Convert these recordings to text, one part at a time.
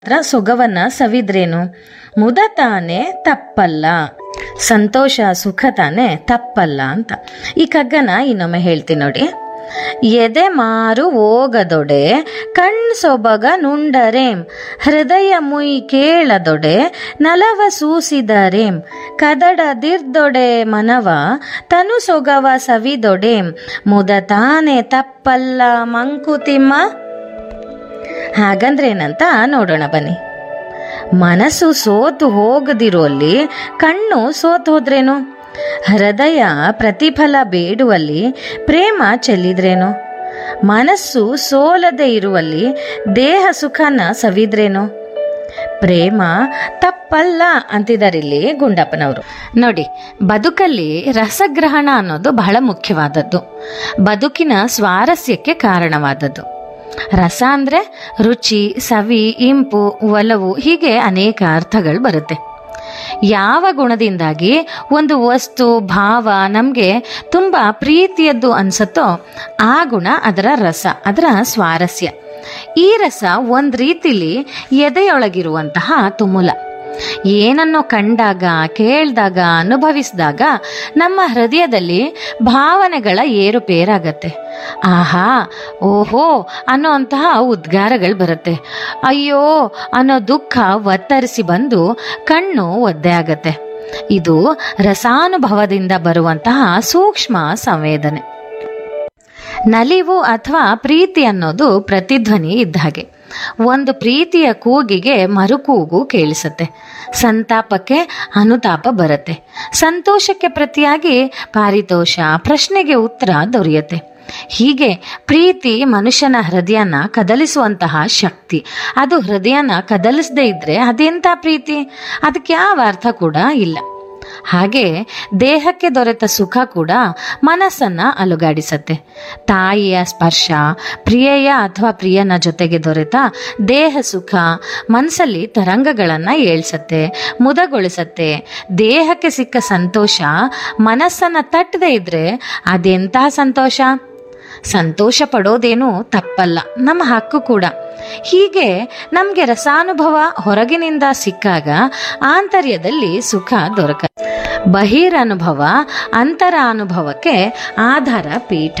ಹತ್ರ ಸೊಗವನ್ನ ಸವಿದ್ರೇನು ಮುದ ತಾನೇ ತಪ್ಪಲ್ಲ ಸಂತೋಷ ಸುಖ ತಾನೇ ತಪ್ಪಲ್ಲ ಅಂತ ಈ ಕಗ್ಗನ ಇನ್ನೊಮ್ಮೆ ಹೇಳ್ತೀನಿ ನೋಡಿ ಎದೆ ಮಾರು ಓಗದೊಡೆ ಕಣ್ ಸೊಬಗ ನುಂಡರೇಂ ಹೃದಯ ಮುಯ್ ಕೇಳದೊಡೆ ನಲವ ಸೂಸಿದರೇಂ ಕದಡದಿರ್ದೊಡೆ ಮನವ ತನು ಸೊಗವ ಸವಿದೊಡೆಂ ಮುದ ತಾನೇ ತಪ್ಪಲ್ಲ ಮಂಕುತಿಮ್ಮ ಹಾಗಂದ್ರೇನಂತ ನೋಡೋಣ ಬನ್ನಿ ಮನಸ್ಸು ಸೋತು ಹೋಗದಿರುವಲ್ಲಿ ಕಣ್ಣು ಸೋತು ಹೋದ್ರೇನು ಹೃದಯ ಪ್ರತಿಫಲ ಬೇಡುವಲ್ಲಿ ಪ್ರೇಮ ಚೆಲ್ಲಿದ್ರೇನು ಮನಸ್ಸು ಸೋಲದೆ ಇರುವಲ್ಲಿ ದೇಹ ಸುಖನ ಸವಿದ್ರೇನು ಪ್ರೇಮ ತಪ್ಪಲ್ಲ ಅಂತಿದಾರಿಲ್ಲಿ ಗುಂಡಪ್ಪನವರು ನೋಡಿ ಬದುಕಲ್ಲಿ ರಸಗ್ರಹಣ ಅನ್ನೋದು ಬಹಳ ಮುಖ್ಯವಾದದ್ದು ಬದುಕಿನ ಸ್ವಾರಸ್ಯಕ್ಕೆ ಕಾರಣವಾದದ್ದು ರಸ ಅಂದ್ರೆ ರುಚಿ ಸವಿ ಇಂಪು ಒಲವು ಹೀಗೆ ಅನೇಕ ಅರ್ಥಗಳು ಬರುತ್ತೆ ಯಾವ ಗುಣದಿಂದಾಗಿ ಒಂದು ವಸ್ತು ಭಾವ ನಮಗೆ ತುಂಬ ಪ್ರೀತಿಯದ್ದು ಅನ್ಸತ್ತೋ ಆ ಗುಣ ಅದರ ರಸ ಅದರ ಸ್ವಾರಸ್ಯ ಈ ರಸ ಒಂದು ರೀತಿಲಿ ಎದೆಯೊಳಗಿರುವಂತಹ ತುಮುಲ ಏನನ್ನೋ ಕಂಡಾಗ ಕೇಳಿದಾಗ ಅನುಭವಿಸಿದಾಗ ನಮ್ಮ ಹೃದಯದಲ್ಲಿ ಭಾವನೆಗಳ ಏರುಪೇರಾಗತ್ತೆ ಆಹಾ ಓಹೋ ಅನ್ನೋ ಅಂತಹ ಉದ್ಗಾರಗಳು ಬರುತ್ತೆ ಅಯ್ಯೋ ಅನ್ನೋ ದುಃಖ ಒತ್ತರಿಸಿ ಬಂದು ಕಣ್ಣು ಒದ್ದೆ ಆಗತ್ತೆ ಇದು ರಸಾನುಭವದಿಂದ ಬರುವಂತಹ ಸೂಕ್ಷ್ಮ ಸಂವೇದನೆ ನಲಿವು ಅಥವಾ ಪ್ರೀತಿ ಅನ್ನೋದು ಪ್ರತಿಧ್ವನಿ ಇದ್ದ ಹಾಗೆ ಒಂದು ಪ್ರೀತಿಯ ಕೂಗಿಗೆ ಮರುಕೂಗು ಕೇಳಿಸುತ್ತೆ ಸಂತಾಪಕ್ಕೆ ಅನುತಾಪ ಬರುತ್ತೆ ಸಂತೋಷಕ್ಕೆ ಪ್ರತಿಯಾಗಿ ಪಾರಿತೋಷ ಪ್ರಶ್ನೆಗೆ ಉತ್ತರ ದೊರೆಯುತ್ತೆ ಹೀಗೆ ಪ್ರೀತಿ ಮನುಷ್ಯನ ಹೃದಯನ ಕದಲಿಸುವಂತಹ ಶಕ್ತಿ ಅದು ಹೃದಯನ ಕದಲಿಸದೇ ಇದ್ರೆ ಅದೆಂಥ ಪ್ರೀತಿ ಅದಕ್ಕೆ ಯಾವ ಅರ್ಥ ಕೂಡ ಇಲ್ಲ ಹಾಗೆ ದೇಹಕ್ಕೆ ದೊರೆತ ಸುಖ ಕೂಡ ಮನಸ್ಸನ್ನ ಅಲುಗಾಡಿಸತ್ತೆ ತಾಯಿಯ ಸ್ಪರ್ಶ ಪ್ರಿಯೆಯ ಅಥವಾ ಪ್ರಿಯನ ಜೊತೆಗೆ ದೊರೆತ ದೇಹ ಸುಖ ಮನಸ್ಸಲ್ಲಿ ತರಂಗಗಳನ್ನ ಏಳ್ಸತ್ತೆ ಮುದಗೊಳಿಸತ್ತೆ ದೇಹಕ್ಕೆ ಸಿಕ್ಕ ಸಂತೋಷ ಮನಸ್ಸನ್ನ ತಟ್ಟದೇ ಇದ್ರೆ ಅದೆಂತಹ ಸಂತೋಷ ಸಂತೋಷ ಪಡೋದೇನು ತಪ್ಪಲ್ಲ ನಮ್ಮ ಹಕ್ಕು ಕೂಡ ಹೀಗೆ ನಮಗೆ ರಸಾನುಭವ ಹೊರಗಿನಿಂದ ಸಿಕ್ಕಾಗ ಆಂತರ್ಯದಲ್ಲಿ ಸುಖ ದೊರಕ ಬಹಿರನುಭವ ಅಂತರ ಅನುಭವಕ್ಕೆ ಆಧಾರ ಪೀಠ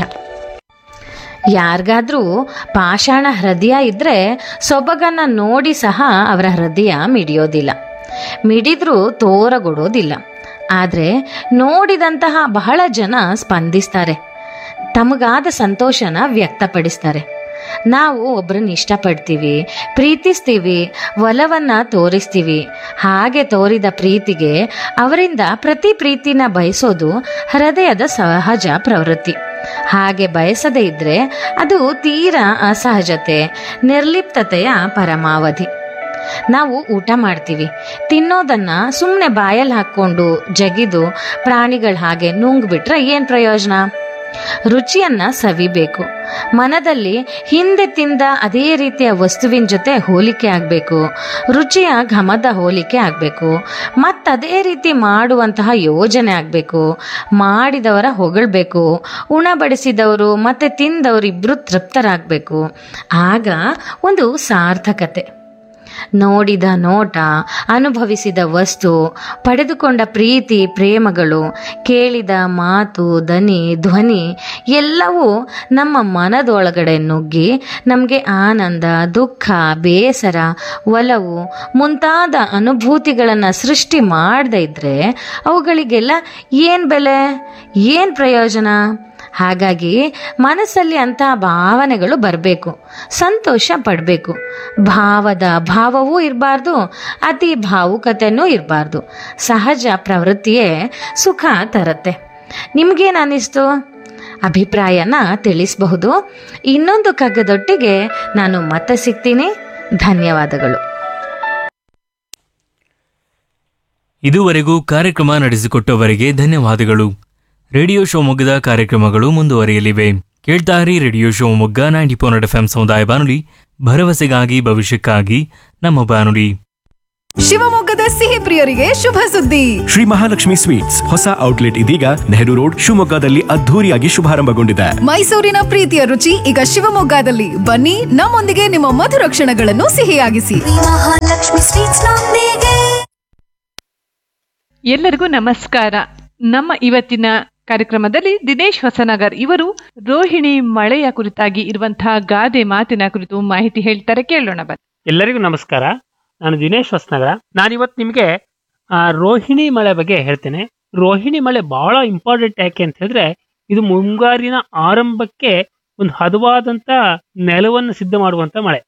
ಯಾರಿಗಾದ್ರೂ ಪಾಷಾಣ ಹೃದಯ ಇದ್ರೆ ಸೊಬಗನ್ನ ನೋಡಿ ಸಹ ಅವರ ಹೃದಯ ಮಿಡಿಯೋದಿಲ್ಲ ಮಿಡಿದ್ರೂ ತೋರಗೊಡೋದಿಲ್ಲ ಆದರೆ ನೋಡಿದಂತಹ ಬಹಳ ಜನ ಸ್ಪಂದಿಸ್ತಾರೆ ತಮಗಾದ ಸಂತೋಷನ ವ್ಯಕ್ತಪಡಿಸ್ತಾರೆ ನಾವು ಒಬ್ಬರನ್ನ ಇಷ್ಟಪಡ್ತೀವಿ ಪ್ರೀತಿಸ್ತೀವಿ ಒಲವನ್ನ ತೋರಿಸ್ತೀವಿ ಹಾಗೆ ತೋರಿದ ಪ್ರೀತಿಗೆ ಅವರಿಂದ ಪ್ರತಿ ಪ್ರೀತಿನ ಬಯಸೋದು ಹೃದಯದ ಸಹಜ ಪ್ರವೃತ್ತಿ ಹಾಗೆ ಬಯಸದೇ ಇದ್ರೆ ಅದು ತೀರಾ ಅಸಹಜತೆ ನಿರ್ಲಿಪ್ತತೆಯ ಪರಮಾವಧಿ ನಾವು ಊಟ ಮಾಡ್ತೀವಿ ತಿನ್ನೋದನ್ನ ಸುಮ್ಮನೆ ಬಾಯಲ್ಲಿ ಹಾಕ್ಕೊಂಡು ಜಗಿದು ಪ್ರಾಣಿಗಳ ಹಾಗೆ ನುಂಗ್ಬಿಟ್ರೆ ಏನು ಪ್ರಯೋಜನ ರುಚಿಯನ್ನ ಸವಿಬೇಕು ಮನದಲ್ಲಿ ಹಿಂದೆ ತಿಂದ ಅದೇ ರೀತಿಯ ವಸ್ತುವಿನ ಜೊತೆ ಹೋಲಿಕೆ ಆಗಬೇಕು ರುಚಿಯ ಘಮದ ಹೋಲಿಕೆ ಆಗಬೇಕು ಮತ್ತದೇ ರೀತಿ ಮಾಡುವಂತಹ ಯೋಜನೆ ಆಗಬೇಕು ಮಾಡಿದವರ ಹೊಗಳ್ಬೇಕು ಉಣಬಡಿಸಿದವರು ಮತ್ತೆ ತಿಂದವರು ಇಬ್ಬರು ತೃಪ್ತರಾಗಬೇಕು ಆಗ ಒಂದು ಸಾರ್ಥಕತೆ ನೋಡಿದ ನೋಟ ಅನುಭವಿಸಿದ ವಸ್ತು ಪಡೆದುಕೊಂಡ ಪ್ರೀತಿ ಪ್ರೇಮಗಳು ಕೇಳಿದ ಮಾತು ದನಿ ಧ್ವನಿ ಎಲ್ಲವೂ ನಮ್ಮ ಮನದೊಳಗಡೆ ನುಗ್ಗಿ ನಮಗೆ ಆನಂದ ದುಃಖ ಬೇಸರ ಒಲವು ಮುಂತಾದ ಅನುಭೂತಿಗಳನ್ನು ಸೃಷ್ಟಿ ಮಾಡದೇ ಇದ್ರೆ ಅವುಗಳಿಗೆಲ್ಲ ಏನು ಬೆಲೆ ಏನು ಪ್ರಯೋಜನ ಹಾಗಾಗಿ ಮನಸ್ಸಲ್ಲಿ ಅಂತಹ ಭಾವನೆಗಳು ಬರಬೇಕು ಸಂತೋಷ ಪಡಬೇಕು ಭಾವದ ಭಾವವೂ ಇರಬಾರ್ದು ಅತಿ ಭಾವುಕತೆನೂ ಇರಬಾರ್ದು ಸಹಜ ಪ್ರವೃತ್ತಿಯೇ ಸುಖ ತರತ್ತೆ ನಿಮ್ಗೇನು ಅನ್ನಿಸ್ತು ಅಭಿಪ್ರಾಯನ ತಿಳಿಸಬಹುದು ಇನ್ನೊಂದು ಕಗ್ಗದೊಟ್ಟಿಗೆ ನಾನು ಮತ್ತೆ ಸಿಗ್ತೀನಿ ಧನ್ಯವಾದಗಳು ಇದುವರೆಗೂ ಕಾರ್ಯಕ್ರಮ ನಡೆಸಿಕೊಟ್ಟವರಿಗೆ ಧನ್ಯವಾದಗಳು ರೇಡಿಯೋ ಶಿವಮೊಗ್ಗದ ಕಾರ್ಯಕ್ರಮಗಳು ಮುಂದುವರಿಯಲಿವೆ ಕೇಳ್ತಾರಿ radio Shivamogga ninety four F M ಸಮುದಾಯ ಬಾನುಲಿ ಭರವಸೆಗಾಗಿ ಭವಿಷ್ಯಕ್ಕಾಗಿ ನಮ್ಮ ಬಾನುಲಿ ಶಿವಮೊಗ್ಗದ ಸಿಹಿ ಪ್ರಿಯರಿಗೆ ಶುಭ ಸುದ್ದಿ ಶ್ರೀ ಮಹಾಲಕ್ಷ್ಮಿ ಸ್ವೀಟ್ಸ್ ಹೊಸ ಔಟ್ಲೆಟ್ ಇದೀಗ ನೆಹರು ರೋಡ್ ಶಿವಮೊಗ್ಗದಲ್ಲಿ ಅದ್ಧೂರಿಯಾಗಿ ಶುಭಾರಂಭಗೊಂಡಿದೆ ಮೈಸೂರಿನ ಪ್ರೀತಿಯ ರುಚಿ ಈಗ ಶಿವಮೊಗ್ಗದಲ್ಲಿ ಬನ್ನಿ ನಮ್ಮೊಂದಿಗೆ ನಿಮ್ಮ ಮಧುರ ಕ್ಷಣಗಳನ್ನು ಸಿಹಿಯಾಗಿಸಿ ಮಹಾಲಕ್ಷ್ಮಿ ಸ್ವೀಟ್ಸ್ ನೊಂದಿಗೆ ಎಲ್ಲರಿಗೂ ನಮಸ್ಕಾರ ನಮ್ಮ ಇವತ್ತಿನ ಕಾರ್ಯಕ್ರಮದಲ್ಲಿ ದಿನೇಶ್ ಹೊಸನಗರ್ ಇವರು ರೋಹಿಣಿ ಮಳೆಯ ಕುರಿತಾಗಿ ಇರುವಂತಹ ಗಾದೆ ಮಾತಿನ ಕುರಿತು ಮಾಹಿತಿ ಹೇಳ್ತಾರೆ ಕೇಳೋಣ ಬನ್ನಿ ಎಲ್ಲರಿಗೂ ನಮಸ್ಕಾರ ನಾನು ದಿನೇಶ್ ಹೊಸನಗರ ನಾನಿವತ್ತು ನಿಮಗೆ ರೋಹಿಣಿ ಮಳೆ ಬಗ್ಗೆ ಹೇಳ್ತೇನೆ ರೋಹಿಣಿ ಮಳೆ ಬಹಳ ಇಂಪಾರ್ಟೆಂಟ್ ಯಾಕೆ ಅಂತ ಹೇಳಿದ್ರೆ ಇದು ಮುಂಗಾರಿನ ಆರಂಭಕ್ಕೆ ಒಂದು ಹದವಾದಂಥ ನೆಲವನ್ನು ಸಿದ್ಧ ಮಾಡುವಂಥ ಮಳೆ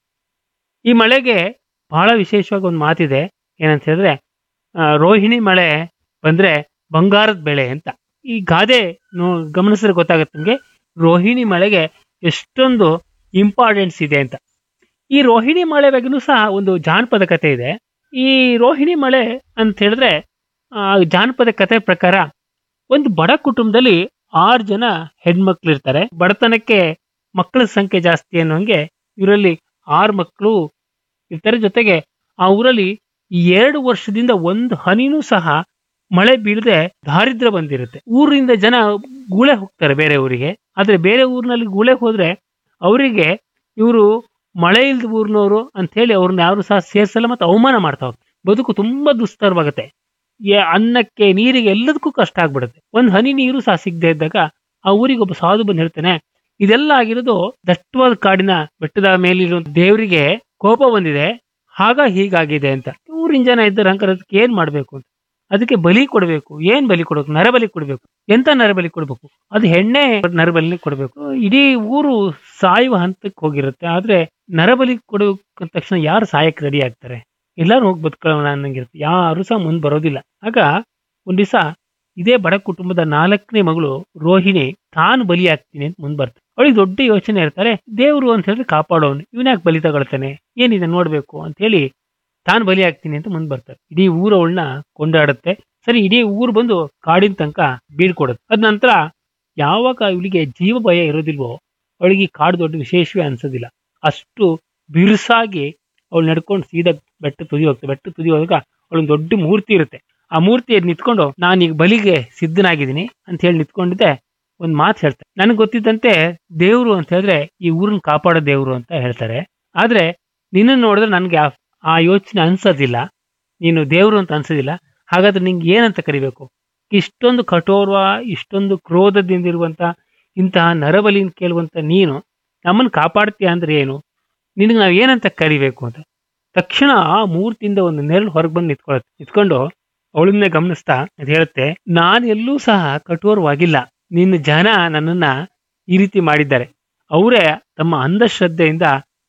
ಈ ಮಳೆಗೆ ಬಹಳ ವಿಶೇಷವಾಗಿ ಒಂದು ಮಾತಿದೆ ಏನಂತ ಹೇಳಿದ್ರೆ ಆ, ರೋಹಿಣಿ ಮಳೆ ಬಂದ್ರೆ ಬಂಗಾರದ ಬೆಳೆ ಅಂತ ಈ ಗಾದೆ ನೋ ಗಮನಿಸಿದ್ರೆ ಗೊತ್ತಾಗುತ್ತೆ ನಿಮಗೆ ರೋಹಿಣಿ ಮಳೆಗೆ ಎಷ್ಟೊಂದು ಇಂಪಾರ್ಟೆನ್ಸ್ ಇದೆ ಅಂತ ಈ ರೋಹಿಣಿ ಮಳೆ ಬಗ್ಗೆನೂ ಸಹ ಒಂದು ಜಾನಪದ ಕಥೆ ಇದೆ ಈ ರೋಹಿಣಿ ಮಳೆ ಅಂತ ಹೇಳಿದ್ರೆ ಆ, ಜಾನಪದ ಕಥೆ ಪ್ರಕಾರ ಒಂದು ಬಡ ಕುಟುಂಬದಲ್ಲಿ ಆರು ಜನ ಹೆಣ್ಮಕ್ಳು ಇರ್ತಾರೆ ಬಡತನಕ್ಕೆ ಮಕ್ಕಳ ಸಂಖ್ಯೆ ಜಾಸ್ತಿ ಅನ್ನೋಂಗೆ ಇವರಲ್ಲಿ ಆರು ಮಕ್ಕಳು ಇರ್ತಾರೆ ಜೊತೆಗೆ ಆ ಊರಲ್ಲಿ ಎರಡು ವರ್ಷದಿಂದ ಒಂದು ಹನಿನೂ ಸಹ ಮಳೆ ಬೀಳದೆ ದಾರಿದ್ರ್ಯ ಬಂದಿರುತ್ತೆ ಊರಿಂದ ಜನ ಗೂಳೆ ಹೋಗ್ತಾರೆ ಬೇರೆ ಊರಿಗೆ ಆದ್ರೆ ಬೇರೆ ಊರಿನಲ್ಲಿ ಗೂಳೆ ಹೋದ್ರೆ ಅವರಿಗೆ ಇವರು ಮಳೆ ಇಲ್ದ ಊರಿನವರು ಅಂತ ಹೇಳಿ ಅವ್ರನ್ನ ಯಾರು ಸಹ ಸೇರ್ಸಲ್ಲ ಮತ್ತೆ ಅವಮಾನ ಮಾಡ್ತಾ ಹೋಗ್ತಾರೆ ಬದುಕು ತುಂಬಾ ದುಸ್ತರವಾಗುತ್ತೆ ಏ- ಅನ್ನಕ್ಕೆ ನೀರಿಗೆ ಎಲ್ಲದಕ್ಕೂ ಕಷ್ಟ ಆಗ್ಬಿಡುತ್ತೆ ಒಂದ್ ಹನಿ ನೀರು ಸಹ ಸಿಗದೆ ಇದ್ದಾಗ ಆ ಊರಿಗೆ ಒಬ್ಬ ಸಾಧು ಬಂದು ಹೇಳ್ತಾನೆ ಇದೆಲ್ಲ ಆಗಿರೋದು ದಟ್ಟವಾದ ಕಾಡಿನ ಬೆಟ್ಟದ ಮೇಲಿರೋ ದೇವರಿಗೆ ಕೋಪ ಬಂದಿದೆ ಆಗ ಹೀಗಾಗಿದೆ ಅಂತ ಊರಿನ ಜನ ಇದ್ದಾರೆ ಹಂಗಾರೆ ಅದಕ್ಕೆ ಏನ್ ಮಾಡ್ಬೇಕು ಅಂತ ಅದಕ್ಕೆ ಬಲಿ ಕೊಡಬೇಕು ಏನ್ ಬಲಿ ಕೊಡ್ಬೇಕು ನರಬಲಿ ಕೊಡ್ಬೇಕು ಎಂತ ನರಬಲಿ ಕೊಡ್ಬೇಕು ಅದು ಹೆಣ್ಣೆ ನರಬಲಿ ಕೊಡ್ಬೇಕು ಇಡೀ ಊರು ಸಾಯುವ ಹಂತಕ್ಕೆ ಹೋಗಿರುತ್ತೆ ಆದ್ರೆ ನರಬಲಿ ಕೊಡಬೇಕು ಅಂದ ತಕ್ಷಣ ಯಾರು ಸಾಯಕ್ಕೆ ರೆಡಿ ಆಗ್ತಾರೆ ಎಲ್ಲರೂ ಹೋಗಿ ಬದುಕೊಳ್ಳೋಣ ಅನ್ನಂಗಿರುತ್ತೆ ಯಾರು ಸಹ ಮುಂದೆ ಬರೋದಿಲ್ಲ ಆಗ ಒಂದ್ ದಿವಸ ಇದೇ ಬಡ ಕುಟುಂಬದ ನಾಲ್ಕನೇ ಮಗಳು ರೋಹಿಣಿ ತಾನು ಬಲಿ ಆಗ್ತೀನಿ ಅಂತ ಮುಂದ್ ಬರ್ತಾಳೆ ಅವಳಿಗೆ ದೊಡ್ಡ ಯೋಚನೆ ಇರ್ತಾರೆ ದೇವ್ರು ಅಂತ ಹೇಳಿದ್ರೆ ಕಾಪಾಡೋನು ಇವನ್ ಯಾಕೆ ಬಲಿ ತಗೊಳ್ತಾನೆ ಏನಿದೆ ನೋಡ್ಬೇಕು ಅಂತ ಹೇಳಿ ತಾನು ಬಲಿ ಆಗ್ತೀನಿ ಅಂತ ಮುಂದ್ ಬರ್ತಾರೆ ಇಡೀ ಊರು ಅವಳನ್ನ ಕೊಂಡಾಡುತ್ತೆ ಸರಿ ಇಡೀ ಊರು ಬಂದು ಕಾಡಿನ ತನಕ ಬೀಳ್ಕೊಡುತ್ತೆ ಅದ ನಂತರ ಯಾವಾಗ ಇವಳಿಗೆ ಜೀವ ಭಯ ಇರೋದಿಲ್ವೋ ಅವಳಿಗೆ ಈ ಕಾಡು ದೊಡ್ಡ ವಿಶೇಷವೇ ಅನ್ಸೋದಿಲ್ಲ ಅಷ್ಟು ಬಿರುಸಾಗಿ ಅವಳು ನಡ್ಕೊಂಡು ಸೀದಾ ಬೆಟ್ಟ ತುದಿ ಹೋಗ್ತಾಳೆ ಬೆಟ್ಟ ತುದಿ ಹೋದಾಗ ಅವಳೊಂದು ದೊಡ್ಡ ಮೂರ್ತಿ ಇರುತ್ತೆ ಆ ಮೂರ್ತಿ ನಿಂತ್ಕೊಂಡು ನಾನೀಗ ಬಲಿಗೆ ಸಿದ್ಧನಾಗಿದ್ದೀನಿ ಅಂತ ಹೇಳಿ ನಿಂತ್ಕೊಂಡಿದ್ದೆ ಒಂದು ಮಾತು ಹೇಳ್ತಾರೆ ನನಗೆ ಗೊತ್ತಿದ್ದಂತೆ ದೇವ್ರು ಅಂತ ಹೇಳಿದ್ರೆ ಈ ಊರನ್ನ ಕಾಪಾಡೋ ದೇವ್ರು ಅಂತ ಹೇಳ್ತಾರೆ ಆದ್ರೆ ನಿನ್ನ ನೋಡಿದ್ರೆ ನನಗೆ ಆ- ಆ ಯೋಚನೆ ಅನ್ಸೋದಿಲ್ಲ ನೀನು ದೇವ್ರು ಅಂತ ಅನ್ಸೋದಿಲ್ಲ ಹಾಗಾದ್ರೆ ನಿಂಗೆ ಏನಂತ ಕರಿಬೇಕು ಇಷ್ಟೊಂದು ಕಠೋರ ಇಷ್ಟೊಂದು ಕ್ರೋಧದಿಂದ ಇರುವಂತ ಇಂತಹ ನರಬಲಿನ ಕೇಳುವಂತ ನೀನು ನಮ್ಮನ್ನು ಕಾಪಾಡ್ತೀಯ ಅಂದ್ರೆ ಏನು ನಿನಗೆ ನಾವು ಏನಂತ ಕರಿಬೇಕು ಅಂತ ತಕ್ಷಣ ಆ ಮೂರ್ತಿಯಿಂದ ಒಂದು ನೆರಳು ಹೊರಗೆ ಬಂದು ನಿಂತ್ಕೊಳ್ಳುತ್ತೆ ನಿಂತ್ಕೊಂಡು ಅವಳನ್ನೇ ಗಮನಿಸ್ತಾ ಅದು ಹೇಳುತ್ತೆ ನಾನು ಎಲ್ಲೂ ಸಹ ಕಠೋರವಾಗಿಲ್ಲ ನಿನ್ನ ಜನ ನನ್ನನ್ನ ಈ ರೀತಿ ಮಾಡಿದ್ದಾರೆ ಅವರೇ ತಮ್ಮ ಅಂಧಶ್ರದ್ಧೆಯಿಂದ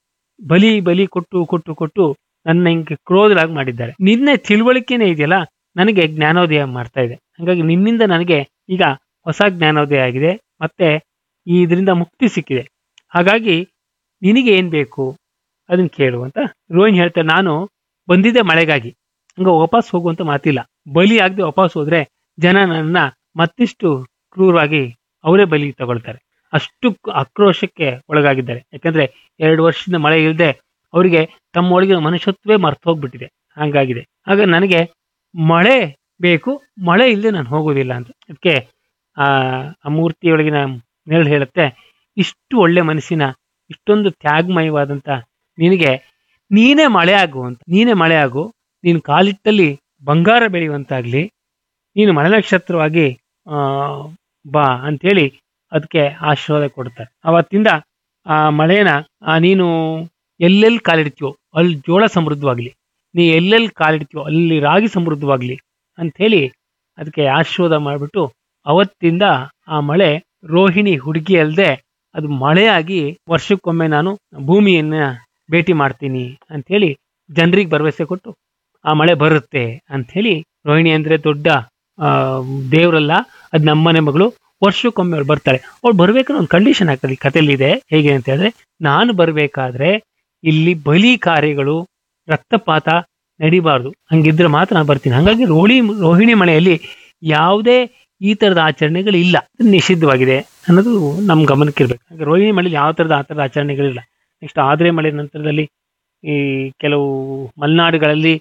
ಬಲಿ ಬಲಿ ಕೊಟ್ಟು ಕೊಟ್ಟು ಕೊಟ್ಟು ನನ್ನ ಹಿಂಗೆ ಕ್ರೋಧಲಾಗಿ ಮಾಡಿದ್ದಾರೆ ನಿನ್ನೆ ತಿಳುವಳಿಕೆನೇ ಇದೆಯಲ್ಲ ನನಗೆ ಜ್ಞಾನೋದಯ ಮಾಡ್ತಾ ಇದೆ ಹಾಗಾಗಿ ನಿನ್ನಿಂದ ನನಗೆ ಈಗ ಹೊಸ ಜ್ಞಾನೋದಯ ಆಗಿದೆ ಮತ್ತೆ ಈ ಇದರಿಂದ ಮುಕ್ತಿ ಸಿಕ್ಕಿದೆ ಹಾಗಾಗಿ ನಿನಗೆ ಏನ್ ಬೇಕು ಅದನ್ನ ಕೇಳು ಅಂತ ರೋಹಿಣಿ ಹೇಳ್ತಾರೆ ನಾನು ಬಂದಿದ್ದೆ ಮಳೆಗಾಗಿ ಹಂಗ ವಾಪಸ್ ಹೋಗುವಂತ ಮಾತಿಲ್ಲ ಬಲಿ ಆಗದೆ ವಾಪಸ್ ಹೋದ್ರೆ ಜನ ನನ್ನ ಮತ್ತಿಷ್ಟು ಕ್ರೂರವಾಗಿ ಅವರೇ ಬಲಿ ತಗೊಳ್ತಾರೆ ಅಷ್ಟು ಆಕ್ರೋಶಕ್ಕೆ ಒಳಗಾಗಿದ್ದಾರೆ ಯಾಕಂದ್ರೆ ಎರಡು ವರ್ಷದಿಂದ ಮಳೆ ಇಲ್ಲದೆ ಅವರಿಗೆ ತಮ್ಮ ಒಳಗಿನ ಮನುಷ್ಯತ್ವೇ ಮರ್ತು ಹೋಗ್ಬಿಟ್ಟಿದೆ ಹಂಗಾಗಿದೆ ಆಗ ನನಗೆ ಮಳೆ ಬೇಕು ಮಳೆ ಇಲ್ಲದೆ ನಾನು ಹೋಗೋದಿಲ್ಲ ಅಂತ ಅದಕ್ಕೆ ಆ ಆ ಮೂರ್ತಿಯೊಳಗಿನ ನೆರಳು ಹೇಳುತ್ತೆ ಇಷ್ಟು ಒಳ್ಳೆ ಮನಸ್ಸಿನ ಇಷ್ಟೊಂದು ತ್ಯಾಗಮಯವಾದಂತ ನಿನಗೆ ನೀನೇ ಮಳೆ ಆಗು ಅಂತ ನೀನೇ ಮಳೆ ಆಗು ನೀನು ಕಾಲಿಟ್ಟಲ್ಲಿ ಬಂಗಾರ ಬೆಳೆಯುವಂತಾಗ್ಲಿ ನೀನು ಮಳೆ ನಕ್ಷತ್ರವಾಗಿ ಆ ಬಾ ಅಂತೇಳಿ ಅದಕ್ಕೆ ಆಶೀರ್ವಾದ ಕೊಡ್ತಾರೆ ಅವತ್ತಿಂದ ಆ ಮಳೆನ ಆ ನೀನು ಎಲ್ಲೆಲ್ಲಿ ಕಾಲಿಡ್ತೀಯೋ ಅಲ್ಲಿ ಜೋಳ ಸಮೃದ್ಧವಾಗ್ಲಿ ನೀ ಎಲ್ಲೆಲ್ಲಿ ಕಾಲಿಡ್ತೀಯೋ ಅಲ್ಲಿ ರಾಗಿ ಸಮೃದ್ಧವಾಗ್ಲಿ ಅಂಥೇಳಿ ಅದಕ್ಕೆ ಆಶೀರ್ವಾದ ಮಾಡಿಬಿಟ್ಟು ಅವತ್ತಿಂದ ಆ ಮಳೆ ರೋಹಿಣಿ ಹುಡುಗಿ ಅಲ್ಲದೆ ಅದು ಮಳೆಯಾಗಿ ವರ್ಷಕ್ಕೊಮ್ಮೆ ನಾನು ಭೂಮಿಯನ್ನ ಭೇಟಿ ಮಾಡ್ತೀನಿ ಅಂಥೇಳಿ ಜನರಿಗೆ ಭರವಸೆ ಕೊಟ್ಟು ಆ ಮಳೆ ಬರುತ್ತೆ ಅಂಥೇಳಿ ರೋಹಿಣಿ ಅಂದ್ರೆ ದೊಡ್ಡ ಆ ದೇವರಲ್ಲ ಅದು ನಮ್ಮನೆ ಮಗಳು ವರ್ಷಕ್ಕೊಮ್ಮೆ ಅವಳು ಬರ್ತಾಳೆ ಅವಳು ಬರ್ಬೇಕಾದ್ರೆ ಒಂದು ಕಂಡೀಷನ್ ಹಾಕಲಿ ಕಥೆಯಲ್ಲಿ ಇದೆ ಹೇಗೆ ಅಂತ ಹೇಳಿದ್ರೆ ನಾನು ಬರ್ಬೇಕಾದ್ರೆ ಇಲ್ಲಿ ಬಲಿ ಕಾರ್ಯಗಳು ರಕ್ತಪಾತ ನಡಿಬಾರ್ದು ಹಂಗಿದ್ರೆ ಮಾತ್ರ ನಾನು ಬರ್ತೀನಿ ಹಾಗಾಗಿ ರೋಹಿಣಿ ರೋಹಿಣಿ ಮಳೆಯಲ್ಲಿ ಯಾವುದೇ ಈ ತರದ ಆಚರಣೆಗಳು ಇಲ್ಲ ಇದು ನಿಷಿದ್ಧವಾಗಿದೆ ಅನ್ನೋದು ನಮ್ ಗಮನಕ್ಕೆ ಇರ್ಬೇಕು ಹಾಗೆ ರೋಹಿಣಿ ಮಳೆಯಲ್ಲಿ ಯಾವ ತರದ ಆ ತರದ ಆಚರಣೆಗಳಿಲ್ಲ ನೆಕ್ಸ್ಟ್ ಆದ್ರೆ ಮಳೆ ನಂತರದಲ್ಲಿ ಈ ಕೆಲವು ಮಲೆನಾಡುಗಳಲ್ಲಿ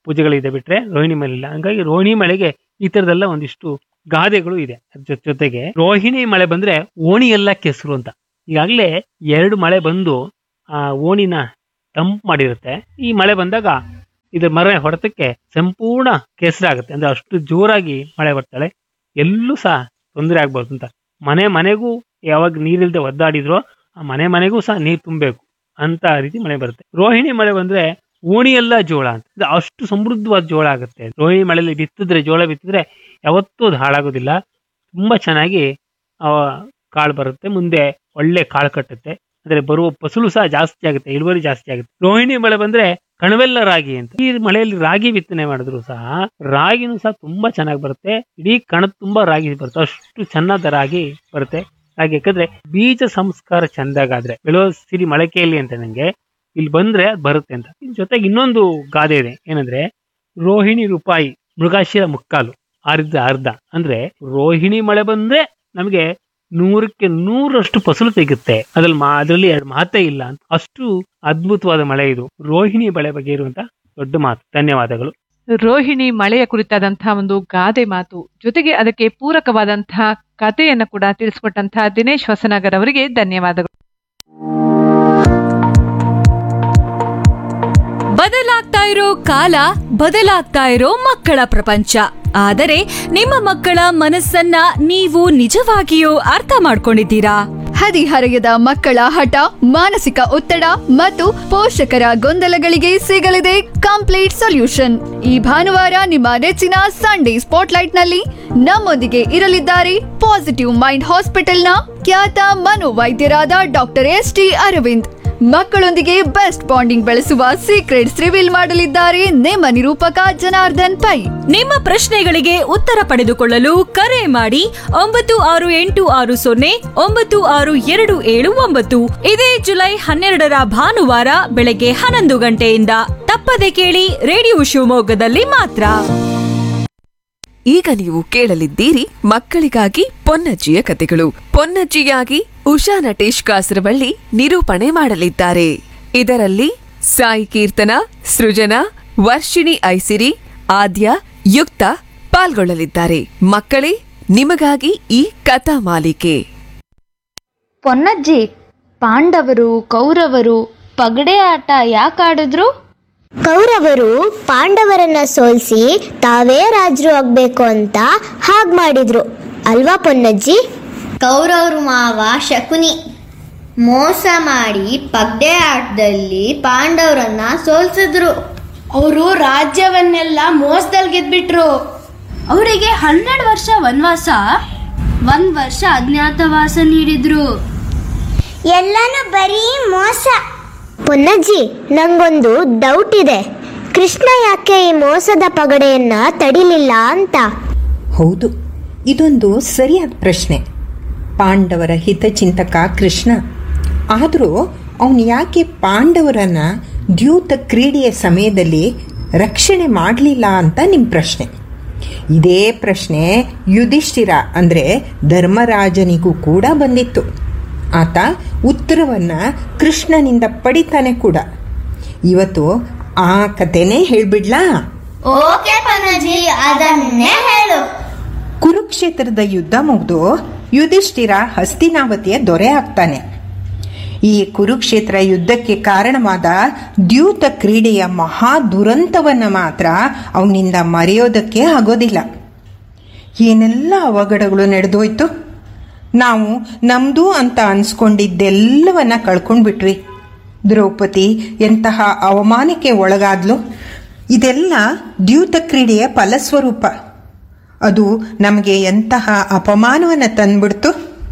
ಪೂಜೆಗಳಿದೆ ಬಿಟ್ರೆ ರೋಹಿಣಿ ಮಳೆ ಇಲ್ಲ ಹಂಗಾಗಿ ರೋಹಿಣಿ ಮಳೆಗೆ ಈ ತರದೆಲ್ಲ ಒಂದಿಷ್ಟು ಗಾದೆಗಳು ಇದೆ ಅದ್ರ ಜೊ- ಜೊತೆಗೆ ರೋಹಿಣಿ ಮಳೆ ಬಂದ್ರೆ ಓಣಿ ಎಲ್ಲ ಕೆಸರು ಅಂತ ಈಗಾಗಲೇ ಎರಡು ಮಳೆ ಬಂದು ಆ ಓಣಿನ ತಂಪ್ ಮಾಡಿರುತ್ತೆ ಈ ಮಳೆ ಬಂದಾಗ ಇದ್ರ ಮರ ಹೊಡೆತಕ್ಕೆ ಸಂಪೂರ್ಣ ಕೆಸರಾಗುತ್ತೆ ಅಂದ್ರೆ ಅಷ್ಟು ಜೋರಾಗಿ ಮಳೆ ಬರ್ತಾಳೆ ಎಲ್ಲೂ ಸಹ ತೊಂದರೆ ಆಗ್ಬಾರ್ದು ಅಂತ ಮನೆ ಮನೆಗೂ ಯಾವಾಗ ನೀರಿಲ್ದೆ ಒದ್ದಾಡಿದ್ರೋ ಆ ಮನೆ ಮನೆಗೂ ಸಹ ನೀರು ತುಂಬಬೇಕು ಅಂತ ರೀತಿ ಮಳೆ ಬರುತ್ತೆ ರೋಹಿಣಿ ಮಳೆ ಬಂದ್ರೆ ಓಣಿ ಎಲ್ಲ ಜೋಳ ಅಂತ ಇದು ಅಷ್ಟು ಸಮೃದ್ಧವಾದ ಜೋಳ ಆಗುತ್ತೆ ರೋಹಿಣಿ ಮಳೆಯಲ್ಲಿ ಬಿತ್ತಿದ್ರೆ ಜೋಳ ಬಿತ್ತಿದ್ರೆ ಯಾವತ್ತೂ ಅದು ಹಾಳಾಗೋದಿಲ್ಲ ತುಂಬಾ ಚೆನ್ನಾಗಿ ಆ ಕಾಳು ಬರುತ್ತೆ ಮುಂದೆ ಒಳ್ಳೆ ಕಾಳು ಕಟ್ಟುತ್ತೆ ಅಂದ್ರೆ ಬರುವ ಫಸಲು ಸಹ ಜಾಸ್ತಿ ಆಗುತ್ತೆ ಇಳುವರಿ ಜಾಸ್ತಿ ಆಗುತ್ತೆ ರೋಹಿಣಿ ಮಳೆ ಬಂದ್ರೆ ಕಣವೆಲ್ಲ ರಾಗಿ ಅಂತ ಈ ಮಳೆಯಲ್ಲಿ ರಾಗಿ ಬಿತ್ತನೆ ಮಾಡಿದ್ರು ಸಹ ರಾಗಿನೂ ಸಹ ತುಂಬಾ ಚೆನ್ನಾಗಿ ಬರುತ್ತೆ ಇಡೀ ಕಣ ತುಂಬಾ ರಾಗಿ ಬರುತ್ತೆ ಅಷ್ಟು ಚೆನ್ನಾದ ರಾಗಿ ಬರುತ್ತೆ ರಾಗಿ ಯಾಕಂದ್ರೆ ಬೀಜ ಸಂಸ್ಕಾರ ಚಂದಾಗಾದ್ರೆ ಬೆಳೆಯೋ ಸಿರಿ ಮೊಳಕೆಯಲ್ಲಿ ಅಂತ ನಂಗೆ ಇಲ್ಲಿ ಬಂದ್ರೆ ಅದ್ ಬರುತ್ತೆ ಅಂತ ಇದ್ರ ಜೊತೆಗೆ ಇನ್ನೊಂದು ಗಾದೆ ಇದೆ ಏನಂದ್ರೆ ರೋಹಿಣಿ ರೂಪಾಯಿ ಮೃಗಾಶಿರ ಮುಕ್ಕಾಲು ಅರ್ಧ ಅರ್ಧ ಅಂದ್ರೆ ರೋಹಿಣಿ ಮಳೆ ಬಂದ್ರೆ ನಮಗೆ ನೂರಕ್ಕೆ ನೂರಷ್ಟು ಫಸಲು ತೆಗುತ್ತೆ ಅದ್ರಲ್ಲಿ ಮಾ ಅದರಲ್ಲಿ ಎರಡು ಮಾತೇ ಇಲ್ಲ ಅಂತ ಅಷ್ಟು ಅದ್ಭುತವಾದ ಮಳೆ ಇದು ರೋಹಿಣಿ ಮಳೆ ಬಗ್ಗೆ ಇರುವಂತ ದೊಡ್ಡ ಮಾತು ಧನ್ಯವಾದಗಳು ರೋಹಿಣಿ ಮಳೆಯ ಕುರಿತಾದಂತಹ ಒಂದು ಗಾದೆ ಮಾತು ಜೊತೆಗೆ ಅದಕ್ಕೆ ಪೂರಕವಾದಂತಹ ಕಥೆಯನ್ನು ಕೂಡ ತಿಳಿಸ್ಕೊಟ್ಟಂತಹ ದಿನೇಶ್ ಹೊಸನಗರ್ ಅವರಿಗೆ ಧನ್ಯವಾದಗಳು ಬದಲಾಗ್ತಾ ಇರೋ ಕಾಲ ಬದಲಾಗ್ತಾ ಇರೋ ಮಕ್ಕಳ ಪ್ರಪಂಚ ಆದರೆ ನಿಮ್ಮ ಮಕ್ಕಳ ಮನಸ್ಸನ್ನ ನೀವು ನಿಜವಾಗಿಯೂ ಅರ್ಥ ಮಾಡ್ಕೊಂಡಿದ್ದೀರಾ ಹದಿಹರೆಯದ ಮಕ್ಕಳ ಹಠ ಮಾನಸಿಕ ಒತ್ತಡ ಮತ್ತು ಪೋಷಕರ ಗೊಂದಲಗಳಿಗೆ ಸಿಗಲಿದೆ ಕಂಪ್ಲೀಟ್ ಸೊಲ್ಯೂಷನ್ ಈ ಭಾನುವಾರ ನಿಮ್ಮ ನೆಚ್ಚಿನ ಸಂಡೇ ಸ್ಪಾಟ್ಲೈಟ್ ನಲ್ಲಿ ನಮ್ಮೊಂದಿಗೆ ಇರಲಿದ್ದಾರೆ ಪಾಸಿಟಿವ್ ಮೈಂಡ್ ಹಾಸ್ಪಿಟಲ್ನ ಖ್ಯಾತ ಮನೋವೈದ್ಯರಾದ ಡಾಕ್ಟರ್ ಎಸ್ ಟಿ ಅರವಿಂದ್ ಮಕ್ಕಳೊಂದಿಗೆ ಬೆಸ್ಟ್ ಬಾಂಡಿಂಗ್ ಬೆಳೆಸುವ ಸೀಕ್ರೆಟ್ಸ್ ರಿವೀಲ್ ಮಾಡಲಿದ್ದಾರೆ ನಿಮ್ಮ ನಿರೂಪಕ ಜನಾರ್ದನ್ ಪೈ ನಿಮ್ಮ ಪ್ರಶ್ನೆಗಳಿಗೆ ಉತ್ತರ ಪಡೆದುಕೊಳ್ಳಲು ಕರೆ ಮಾಡಿ ಒಂಬತ್ತು ಆರು ಎಂಟು ಆರು ಸೊನ್ನೆ ಒಂಬತ್ತು ಆರು ಎರಡು ಏಳು ಒಂಬತ್ತು ಇದೇ ಜುಲೈ ಹನ್ನೆರಡರ ಭಾನುವಾರ ಬೆಳಗ್ಗೆ ಹನ್ನೊಂದು ಗಂಟೆಯಿಂದ ತಪ್ಪದೆ ಕೇಳಿ ರೇಡಿಯೋ ಶಿವಮೊಗ್ಗದಲ್ಲಿ ಮಾತ್ರ ಈಗ ನೀವು ಕೇಳಲಿದ್ದೀರಿ ಮಕ್ಕಳಿಗಾಗಿ ಪೊನ್ನಜ್ಜಿಯ ಕತೆಗಳು ಪೊನ್ನಜ್ಜಿಯಾಗಿ ಉಷಾ ನಟೇಶ್ ಕಾಸರವಳ್ಳಿ ನಿರೂಪಣೆ ಮಾಡಲಿದ್ದಾರೆ ಇದರಲ್ಲಿ ಸಾಯಿ ಕೀರ್ತನ ಸೃಜನಾ ವರ್ಷಿಣಿ ಐಸಿರಿ ಆದ್ಯ ಯುಕ್ತ ಪಾಲ್ಗೊಳ್ಳಲಿದ್ದಾರೆ ಮಕ್ಕಳೇ ನಿಮಗಾಗಿ ಈ ಕಥಾ ಮಾಲಿಕೆ ಪೊನ್ನಜ್ಜಿ ಪಾಂಡವರು ಕೌರವರು ಪಗಡೆ ಆಟ ಯಾಕಾಡಿದ್ರು ಕೌರವರು ಪಾಂಡವರನ್ನ ಸೋಲಿಸಿ ತಾವೇ ರಾಜರು ಆಗ್ಬೇಕು ಅಂತ ಹಾಗ್ ಮಾಡಿದ್ರು ಅಲ್ವಾ ಪೊನ್ನಜ್ಜಿ ಕೌರವ್ರ ಮಾವ ಶಕುನಿ ಮೋಸ ಮಾಡಿ ಪಗ್ಡೆ ಆಟದಲ್ಲಿ ಪಾಂಡವರನ್ನ ಸೋಲ್ಸಿದ್ರು ಅವರು ರಾಜ್ಯವನ್ನೆಲ್ಲ ಮೋಸದಲ್ಲಿ ಗೆದ್ಬಿಟ್ರು ಅವರಿಗೆ ಹನ್ನೆರಡು ವರ್ಷ ವನವಾಸ ಒಂದ್ ವರ್ಷ ಅಜ್ಞಾತವಾಸ ನೀಡಿದ್ರು ಎಲ್ಲಾನು ಬರೀ ಮೋಸ ಪೊನ್ನಜ್ಜಿ ನಂಗೊಂದು ಡೌಟ್ ಇದೆ ಕೃಷ್ಣ ಯಾಕೆ ಈ ಮೋಸದ ಪಗಡೆಯನ್ನ ತಡಿಲಿಲ್ಲ ಅಂತ ಹೌದು ಇದೊಂದು ಸರಿಯಾದ ಪ್ರಶ್ನೆ ಪಾಂಡವರ ಹಿತಚಿಂತಕ ಕೃಷ್ಣ ಆದರೂ ಅವನು ಯಾಕೆ ಪಾಂಡವರನ್ನ ದ್ಯೂತ ಕ್ರೀಡೆಯ ಸಮಯದಲ್ಲಿ ರಕ್ಷಣೆ ಮಾಡಲಿಲ್ಲ ಅಂತ ನಿಮ್ಮ ಪ್ರಶ್ನೆ ಇದೇ ಪ್ರಶ್ನೆ ಯುಧಿಷ್ಠಿರ ಅಂದರೆ ಧರ್ಮರಾಜನಿಗೂ ಕೂಡ ಬಂದಿತ್ತು ಆತ ಉತ್ತರವನ್ನು ಕೃಷ್ಣನಿಂದ ಪಡಿತಾನೆ ಕೂಡ ಇವತ್ತು ಆ ಕಥೆನೇ ಹೇಳ್ಬಿಡ್ಲಾ ಓಕೆ ಪನಜಿ ಅದನ್ನೇ ಹೇಳು ಕುರುಕ್ಷೇತ್ರದ ಯುದ್ಧ ಮುಗಿದು ಯುಧಿಷ್ಠಿರ ಹಸ್ತಿನಾವತಿಯ ದೊರೆ ಆಗ್ತಾನೆ ಈ ಕುರುಕ್ಷೇತ್ರ ಯುದ್ಧಕ್ಕೆ ಕಾರಣವಾದ ದ್ಯೂತ ಕ್ರೀಡೆಯ ಮಹಾ ದುರಂತವನ್ನು ಮಾತ್ರ ಅವನಿಂದ ಮರೆಯೋದಕ್ಕೆ ಆಗೋದಿಲ್ಲ ಏನೆಲ್ಲ ಅವಘಡಗಳು ನಡೆದೋಯ್ತು ನಾವು ನಮ್ದು ಅಂತ ಅನ್ಸ್ಕೊಂಡಿದ್ದೆಲ್ಲವನ್ನ ಕಳ್ಕೊಂಡ್ಬಿಟ್ವಿ ದ್ರೌಪದಿ ಎಂತಹ ಅವಮಾನಕ್ಕೆ ಒಳಗಾದ್ಲು ಇದೆಲ್ಲ ದ್ಯೂತ ಕ್ರೀಡೆಯ ಫಲಸ್ವರೂಪ ಅದು ನಮಗೆ ಎಂತಹ ಅಪಮಾನವನ್ನು ತಂದ್ಬಿಡ್ತು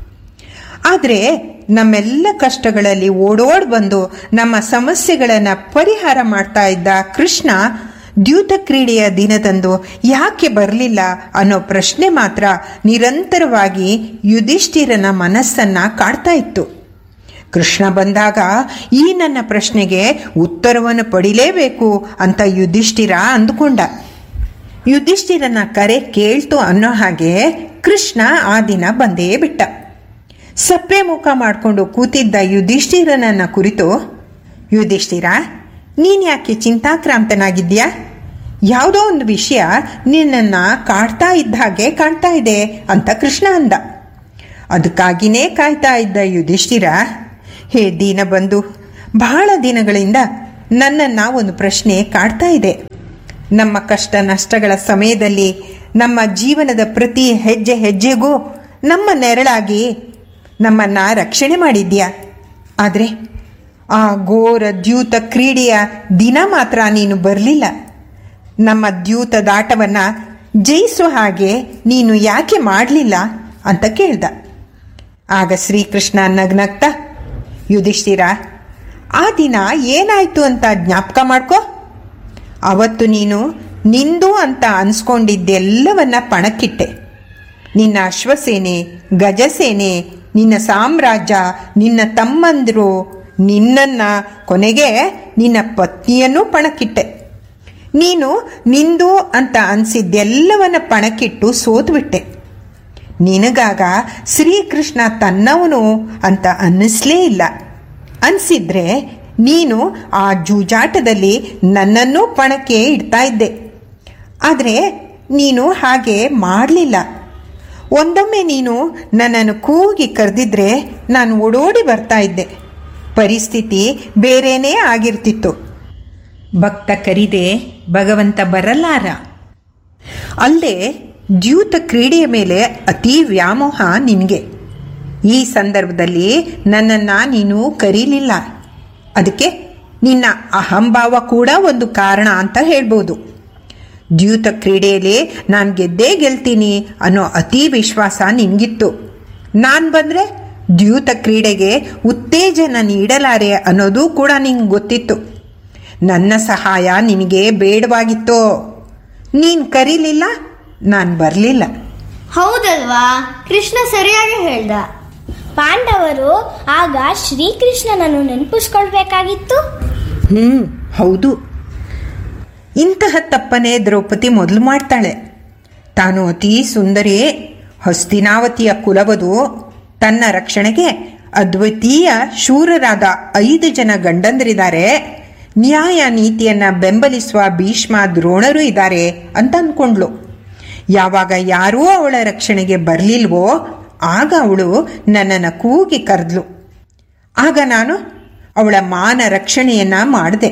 ಆದರೆ ನಮ್ಮೆಲ್ಲ ಕಷ್ಟಗಳಲ್ಲಿ ಓಡೋಡ್ ಬಂದು ನಮ್ಮ ಸಮಸ್ಯೆಗಳನ್ನು ಪರಿಹಾರ ಮಾಡ್ತಾ ಇದ್ದ ಕೃಷ್ಣ ದ್ಯೂತ ಕ್ರೀಡೆಯ ದಿನದಂದು ಯಾಕೆ ಬರಲಿಲ್ಲ ಅನ್ನೋ ಪ್ರಶ್ನೆ ಮಾತ್ರ ನಿರಂತರವಾಗಿ ಯುಧಿಷ್ಠಿರನ ಮನಸ್ಸನ್ನ ಕಾಡ್ತಾ ಇತ್ತು ಕೃಷ್ಣ ಬಂದಾಗ ಈ ನನ್ನ ಪ್ರಶ್ನೆಗೆ ಉತ್ತರವನ್ನು ಪಡಿಲೇಬೇಕು ಅಂತ ಯುಧಿಷ್ಠಿರ ಅಂದುಕೊಂಡ ಯುಧಿಷ್ಠಿರನ ಕರೆ ಕೇಳ್ತು ಅನ್ನೋ ಹಾಗೆ ಕೃಷ್ಣ ಆ ದಿನ ಬಂದೇ ಬಿಟ್ಟ ಸಪ್ಪೆ ಮುಖ ಮಾಡಿಕೊಂಡು ಕೂತಿದ್ದ ಯುಧಿಷ್ಠಿರನನ್ನ ಕುರಿತು ಯುಧಿಷ್ಠಿರ ನೀನು ಯಾಕೆ ಚಿಂತಾಕ್ರಾಂತನಾಗಿದ್ಯಾ ಯಾವುದೋ ಒಂದು ವಿಷಯ ನಿನ್ನನ್ನು ಕಾಡ್ತಾ ಇದ್ದ ಹಾಗೆ ಕಾಣ್ತಾ ಇದೆ ಅಂತ ಕೃಷ್ಣ ಅಂದ ಅದಕ್ಕಾಗಿನೇ ಕಾಯ್ತಾ ಇದ್ದ ಯುಧಿಷ್ಠಿರ ಹೇ ದೀನ ಬಂದು ಬಹಳ ದಿನಗಳಿಂದ ನನ್ನನ್ನು ಒಂದು ಪ್ರಶ್ನೆ ಕಾಡ್ತಾ ಇದೆ ನಮ್ಮ ಕಷ್ಟ ನಷ್ಟಗಳ ಸಮಯದಲ್ಲಿ ನಮ್ಮ ಜೀವನದ ಪ್ರತಿ ಹೆಜ್ಜೆ ಹೆಜ್ಜೆಗೂ ನಮ್ಮ ನೆರಳಾಗಿ ನಮ್ಮನ್ನ ರಕ್ಷಣೆ ಮಾಡಿದ್ಯಾ ಆದರೆ ಆ ಘೋರ ದ್ಯೂತ ಕ್ರೀಡೆಯ ದಿನ ಮಾತ್ರ ನೀನು ಬರಲಿಲ್ಲ ನಮ್ಮ ದ್ಯೂತದಾಟವನ್ನು ಜಯಿಸುವ ಹಾಗೆ ನೀನು ಯಾಕೆ ಮಾಡಲಿಲ್ಲ ಅಂತ ಕೇಳ್ದ ಆಗ ಶ್ರೀಕೃಷ್ಣ ನಗ್ನಗ್ತಾ ಯುಧಿಷ್ಠಿರ ಆ ದಿನ ಏನಾಯ್ತು ಅಂತ ಜ್ಞಾಪಕ ಮಾಡ್ಕೋ ಅವತ್ತು ನೀನು ನಿಂದು ಅಂತ ಅನ್ಸ್ಕೊಂಡಿದ್ದೆಲ್ಲವನ್ನ ಪಣಕ್ಕಿಟ್ಟೆ ನಿನ್ನ ಅಶ್ವಸೇನೆ ಗಜಸೇನೆ ನಿನ್ನ ಸಾಮ್ರಾಜ್ಯ ನಿನ್ನ ತಮ್ಮಂದರು ನಿನ್ನನ್ನು ಕೊನೆಗೆ ನಿನ್ನ ಪತ್ನಿಯನ್ನೂ ಪಣಕ್ಕಿಟ್ಟೆ ನೀನು ನಿಂದು ಅಂತ ಅನಿಸಿದ್ದೆಲ್ಲವನ್ನ ಪಣಕ್ಕಿಟ್ಟು ಸೋತ್ಬಿಟ್ಟೆ ನಿನಗಾಗ ಶ್ರೀಕೃಷ್ಣ ತನ್ನವನು ಅಂತ ಅನ್ನಿಸ್ಲೇ ಇಲ್ಲ ಅನಿಸಿದ್ರೆ ನೀನು ಆ ಜೂಜಾಟದಲ್ಲಿ ನನ್ನನ್ನೂ ಪಣಕ್ಕೆ ಇಡ್ತಾ ಇದ್ದೆ ಆದರೆ ನೀನು ಹಾಗೆ ಮಾಡಲಿಲ್ಲ ಒಂದೊಮ್ಮೆ ನೀನು ನನ್ನನ್ನು ಕೂಗಿ ಕರೆದಿದ್ರೆ ನಾನು ಓಡೋಡಿ ಬರ್ತಾ ಇದ್ದೆ ಪರಿಸ್ಥಿತಿ ಬೇರೆನೇ ಆಗಿರ್ತಿತ್ತು ಭಕ್ತ ಕರಿದೆ ಭಗವಂತ ಬರಲಾರ ಅಲ್ಲದೆ ದ್ಯೂತ ಕ್ರೀಡೆಯ ಮೇಲೆ ಅತಿ ವ್ಯಾಮೋಹ ನಿನಗೆ ಈ ಸಂದರ್ಭದಲ್ಲಿ ನನ್ನನ್ನು ನೀನು ಕರೀಲಿಲ್ಲ ಅದಕ್ಕೆ ನಿನ್ನ ಅಹಂಭಾವ ಕೂಡ ಒಂದು ಕಾರಣ ಅಂತ ಹೇಳ್ಬೋದು ದ್ಯೂತ ಕ್ರೀಡೆಯಲ್ಲಿ ನಾನು ಗೆದ್ದೇ ಗೆಲ್ತೀನಿ ಅನ್ನೋ ಅತಿ ವಿಶ್ವಾಸ ನಿನಗಿತ್ತು ನಾನು ಬಂದರೆ ದ್ಯೂತ ಕ್ರೀಡೆಗೆ ಉತ್ತೇಜನ ನೀಡಲಾರೆ ಅನ್ನೋದು ಕೂಡ ನಿಂಗೆ ಗೊತ್ತಿತ್ತು ನನ್ನ ಸಹಾಯ ನಿನಗೆ ಬೇಡವಾಗಿತ್ತೋ ನೀನು ಕರೀಲಿಲ್ಲ ನಾನು ಬರಲಿಲ್ಲ ಹೌದಲ್ವಾ ಕೃಷ್ಣ ಸರಿಯಾಗಿ ಹೇಳ್ದ ಪಾಂಡವರು ಆಗ ಶ್ರೀಕೃಷ್ಣನನ್ನು ನೆನಪಿಸ್ಕೊಳ್ಬೇಕಾಗಿತ್ತು ಹ್ಞೂ ಹೌದು ಇಂತಹ ತಪ್ಪನೆ ದ್ರೌಪದಿ ಮೊದಲು ಮಾಡ್ತಾಳೆ ತಾನು ಅತೀ ಸುಂದರಿ ಹಸ್ತಿನಾವತಿಯ ಕುಲವದು ತನ್ನ ರಕ್ಷಣೆಗೆ ಅದ್ವಿತೀಯ ಶೂರರಾದ ಐದು ಜನ ಗಂಡಂದರಿದ್ದಾರೆ ನ್ಯಾಯ ನೀತಿಯನ್ನು ಬೆಂಬಲಿಸುವ ಭೀಷ್ಮ ದ್ರೋಣರು ಇದ್ದಾರೆ ಅಂತ ಅಂದ್ಕೊಂಡ್ಳು ಯಾವಾಗ ಯಾರೂ ಅವಳ ರಕ್ಷಣೆಗೆ ಬರಲಿಲ್ವೋ ಆಗ ಅವಳು ನನ್ನನ್ನು ಕೂಗಿ ಕರೆದ್ಲು ಆಗ ನಾನು ಅವಳ ಮಾನ ರಕ್ಷಣೆಯನ್ನು ಮಾಡಿದೆ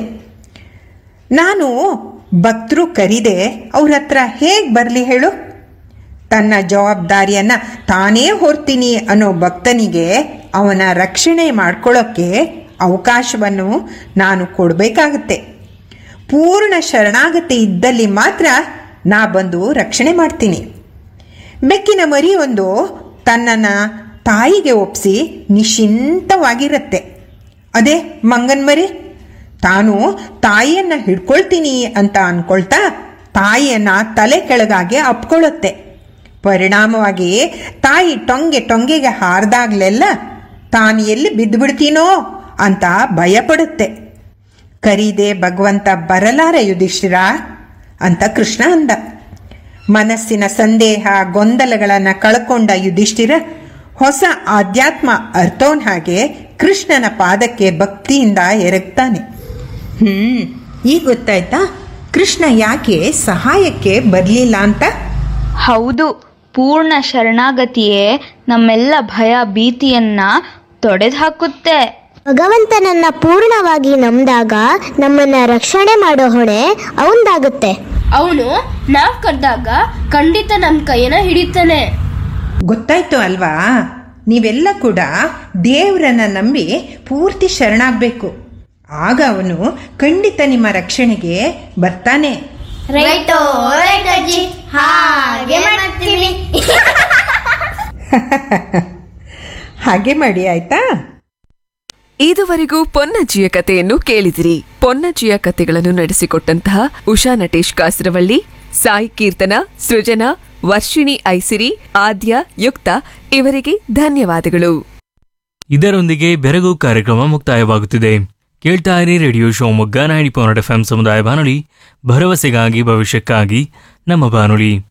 ನಾನು ಭಕ್ತರು ಕರಿದೆ ಅವ್ರ ಹತ್ರ ಹೇಗೆ ಬರಲಿ ಹೇಳು ತನ್ನ ಜವಾಬ್ದಾರಿಯನ್ನು ತಾನೇ ಹೊರ್ತೀನಿ ಅನ್ನೋ ಭಕ್ತನಿಗೆ ಅವನ ರಕ್ಷಣೆ ಮಾಡ್ಕೊಳ್ಳೋಕ್ಕೆ ಅವಕಾಶವನ್ನು ನಾನು ಕೊಡಬೇಕಾಗತ್ತೆ ಪೂರ್ಣ ಶರಣಾಗತಿ ಇದ್ದಲ್ಲಿ ಮಾತ್ರ ನಾ ಬಂದು ರಕ್ಷಣೆ ಮಾಡ್ತೀನಿ ಬೆಕ್ಕಿನ ಮರಿ ಒಂದು ತನ್ನನ್ನು ತಾಯಿಗೆ ಒಪ್ಪಿಸಿ ನಿಶ್ಚಿಂತವಾಗಿರುತ್ತೆ ಅದೇ ಮಂಗನ್ ಮರಿ ತಾನು ತಾಯಿಯನ್ನ ಹಿಡ್ಕೊಳ್ತೀನಿ ಅಂತ ಅನ್ಕೊಳ್ತಾ ತಾಯಿಯನ್ನ ತಲೆ ಕೆಳಗಾಗಿ ಅಪ್ಕೊಳ್ಳುತ್ತೆ ಪರಿಣಾಮವಾಗಿ ತಾಯಿ ಟೊಂಗೆ ಟೊಂಗೆಗೆ ಹಾರಿದಾಗ್ಲೆಲ್ಲ ತಾನು ಎಲ್ಲಿ ಬಿದ್ದುಬಿಡ್ತೀನೋ ಅಂತ ಭಯಪಡುತ್ತೆ ಕರೀದೆ ಭಗವಂತ ಬರಲಾರ ಯುಧಿಷ್ಠಿರ ಅಂತ ಕೃಷ್ಣ ಅಂದ ಮನಸ್ಸಿನ ಸಂದೇಹ ಗೊಂದಲಗಳನ್ನು ಕಳ್ಕೊಂಡ ಯುಧಿಷ್ಠಿರ ಹೊಸ ಆಧ್ಯಾತ್ಮ ಅರ್ಥವನ್ ಹಾಗೆ ಕೃಷ್ಣನ ಪಾದಕ್ಕೆ ಭಕ್ತಿಯಿಂದ ಎರಗ್ತಾನೆ ಹ್ಮ್ ಈಗ ಗೊತ್ತಾಯ್ತಾ ಕೃಷ್ಣ ಯಾಕೆ ಸಹಾಯಕ್ಕೆ ಬರಲಿಲ್ಲ ಅಂತ ಹೌದು ಪೂರ್ಣ ಶರಣಾಗತಿಯೇ ನಮ್ಮೆಲ್ಲ ಭಯ ಭೀತಿಯನ್ನ ತೊಡೆದು ಹಾಕುತ್ತೆ ಭಗವಂತನನ್ನ ಪೂರ್ಣವಾಗಿ ನಂಬಿದಾಗ ನಮ್ಮನ್ನ ರಕ್ಷಣೆ ಮಾಡೋ ಹೊಣೆ ಅವಂದಾಗುತ್ತೆ ಅವನು ನಾವ್ ಕರೆದಾಗ ಖಂಡಿತ ನಮ್ ಕೈಯನ್ನ ಹಿಡಿತಾನೆ ಗೊತ್ತಾಯ್ತು ಅಲ್ವಾ ನೀವೆಲ್ಲ ಕೂಡ ದೇವರನ್ನ ನಂಬಿ ಪೂರ್ತಿ ಶರಣಾಗಬೇಕು ಆಗ ಅವನು ಖಂಡಿತ ನಿಮ್ಮ ರಕ್ಷಣೆಗೆ ಬರ್ತಾನೆ ರೈಟೋ ರೈಟ್ ಅಜ್ಜಿ ಹಾಗೆ ಮಾಡ್ತೀವಿ ಹಾಗೆ ಮಾಡಿ ಆಯ್ತಾ ಇದುವರೆಗೂ ಪೊನ್ನಜ್ಜಿಯ ಕಥೆಯನ್ನು ಕೇಳಿದಿರಿ ಪೊನ್ನಜ್ಜಿಯ ಕಥೆಗಳನ್ನು ನಡೆಸಿಕೊಟ್ಟಂತಹ ಉಷಾ ನಟೇಶ್ ಕಾಸರವಳ್ಳಿ ಸಾಯಿ ಕೀರ್ತನ ಸೃಜನಾ ವರ್ಷಿಣಿ ಐಸಿರಿ ಆದ್ಯ ಯುಕ್ತ ಇವರಿಗೆ ಧನ್ಯವಾದಗಳು ಇದರೊಂದಿಗೆ ಬೆರಗು ಕಾರ್ಯಕ್ರಮ ಮುಕ್ತಾಯವಾಗುತ್ತಿದೆ ಕೇಳ್ತಾ ಇರಿ radio Shivamogga ninety point F M ಸಮುದಾಯ ಬಾನುಲಿ ಭರವಸೆಗಾಗಿ ಭವಿಷ್ಯಕ್ಕಾಗಿ ನಮ್ಮ ಬಾನುಲಿ